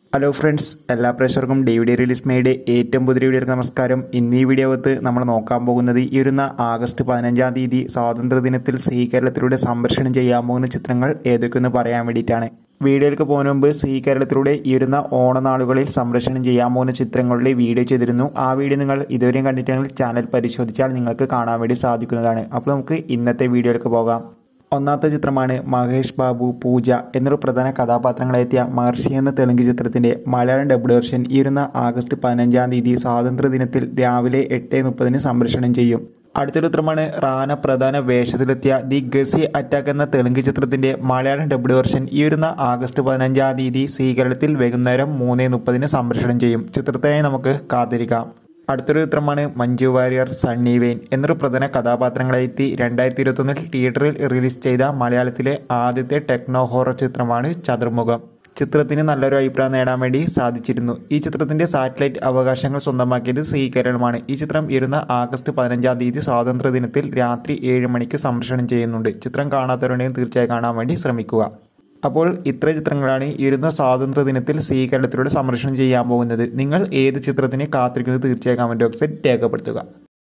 hello friends എല്ലാ പ്രേക്ഷകർക്കും D V D release മേയുടെ ഏറ്റവും പുതിയ വീഡിയോയിലേക്ക് നമസ്കാരം ഇന്ന് ഈ വീഡിയോകത്ത് നമ്മൾ നോക്കാൻ പോകുന്നത് ഈ വരുന്ന ആഗസ്റ്റ് പതിനഞ്ചാം തീയതി സ്വാതന്ത്ര്യ ദിനത്തിൽ സി കേരളത്തിലൂടെ സംപ്രേഷണം ചെയ്യാൻ പോകുന്ന ചിത്രങ്ങൾ ഏതൊക്കെയെന്ന് പറയാൻ വേണ്ടിയിട്ടാണ് വീഡിയോയിലേക്ക് പോകുന്ന മുമ്പ് സി കേരളത്തിലൂടെ ഈ വരുന്ന ഓണനാളുകളിൽ സംപ്രേഷണം ചെയ്യാൻ പോകുന്ന ചിത്രങ്ങളുടെ വീഡിയോ ചെയ്തിരുന്നു ആ വീഡിയോ നിങ്ങൾ ഇതുവരെയും കണ്ടിട്ടുണ്ടെങ്കിൽ ചാനൽ പരിശോധിച്ചാൽ നിങ്ങൾക്ക് കാണാൻ വേണ്ടി സാധിക്കുന്നതാണ് അപ്പോൾ നമുക്ക് ഇന്നത്തെ വീഡിയോയിലേക്ക് പോകാം ഒന്നാമത്തെ ചിത്രമാണ് മഹേഷ് ബാബു പൂജ എന്നൊരു പ്രധാന കഥാപാത്രങ്ങളെത്തിയ മഹർഷി എന്ന തെലുങ്ക് ചിത്രത്തിന്റെ മലയാളം ഡബ്ഡ് വെർഷൻ ഈ വരുന്ന ആഗസ്റ്റ് പതിനഞ്ചാം തീയതി സ്വാതന്ത്ര്യ ദിനത്തിൽ രാവിലെ എട്ട് മുപ്പതിന് സംപ്രേഷണം ചെയ്യും അടുത്തൊരു ചിത്രമാണ് റാന പ്രധാന വേഷത്തിലെത്തിയ ദി ഗസി അറ്റാക്ക് എന്ന തെലുങ്ക് ചിത്രത്തിന്റെ മലയാളം ഡബ്ഡ് വെർഷൻ ഈ വരുന്ന ആഗസ്റ്റ് പതിനഞ്ചാം തീയതി സ്വീകരണത്തിൽ വൈകുന്നേരം മൂന്ന് മുപ്പതിന് സംപ്രേഷണം ചെയ്യും ചിത്രത്തിനായി നമുക്ക് കാത്തിരിക്കാം അടുത്തൊരു ചിത്രമാണ് മഞ്ജു വാര്യർ സണ്ണി വെയിൻ എന്നൊരു പ്രധാന കഥാപാത്രങ്ങളെ എത്തി രണ്ടായിരത്തി ഇരുപത്തൊന്നിൽ തിയേറ്ററിൽ റിലീസ് ചെയ്ത മലയാളത്തിലെ ആദ്യത്തെ ടെക്നോ ഹോറർ ചിത്രമാണ് ചതുർമുഖം ചിത്രത്തിന് നല്ലൊരു അഭിപ്രായം നേടാൻ വേണ്ടി സാധിച്ചിരുന്നു ഈ ചിത്രത്തിന്റെ സാറ്റലൈറ്റ് അവകാശങ്ങൾ സ്വന്തമാക്കിയത് സി കേരളമാണ് ഈ ചിത്രം ഇരുന്ന ആഗസ്റ്റ് പതിനഞ്ചാം തീയതി സ്വാതന്ത്ര്യ ദിനത്തിൽ രാത്രി ഏഴ് മണിക്ക് സംപ്രേഷണം ചെയ്യുന്നുണ്ട് ചിത്രം കാണാത്തവരുണ്ടെങ്കിൽ തീർച്ചയായും കാണാൻ വേണ്ടി ശ്രമിക്കുക അപ്പോൾ ഇത്ര ചിത്രങ്ങളാണ് ഈ വരുന്ന സ്വാതന്ത്ര്യ ദിനത്തിൽ സി കേരളത്തിലൂടെ സംരക്ഷണം ചെയ്യാൻ പോകുന്നത് നിങ്ങൾ ഏത് ചിത്രത്തിനെ കാത്തിരിക്കുന്നത് തീർച്ചയായും കമൻറ്റ് ബോക്സിൽ രേഖപ്പെടുത്തുക